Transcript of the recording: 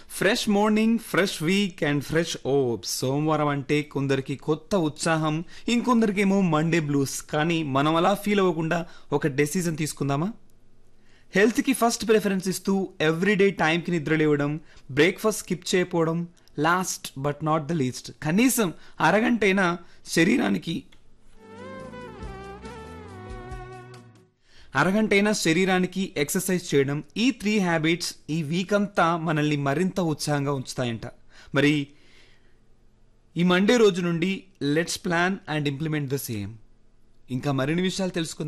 fresh morning fresh week and fresh hopes సోమవారం అంటే కొందరికి కొత్త ఉత్సాహం ఇంకొందరికేమో మండే బ్లూస్ కానీ మనం అలా ఫీల్ అవ్వకుండా ఒక డెసిజన్ తీసుకుందామా హెల్త్కి ఫస్ట్ ప్రిఫరెన్స్ ఇస్తూ ఎవ్రీడే టైంకి నిద్ర లేవడం బ్రేక్ఫాస్ట్ స్కిప్ చేయకపోవడం last but not the least కనీసం అరగంటైనా శరీరానికి అరగంటైనా శరీరానికి ఎక్సర్సైజ్ చేయడం ఈ త్రీ హ్యాబిట్స్ ఈ వీక్ అంతా మనల్ని మరింత ఉత్సాహంగా ఉంచుతాయంట మరి ఈ మండే రోజు నుండి let's plan and implement the same ఇంకా మరిన్ని విషయాలు తెలుసుకుందాం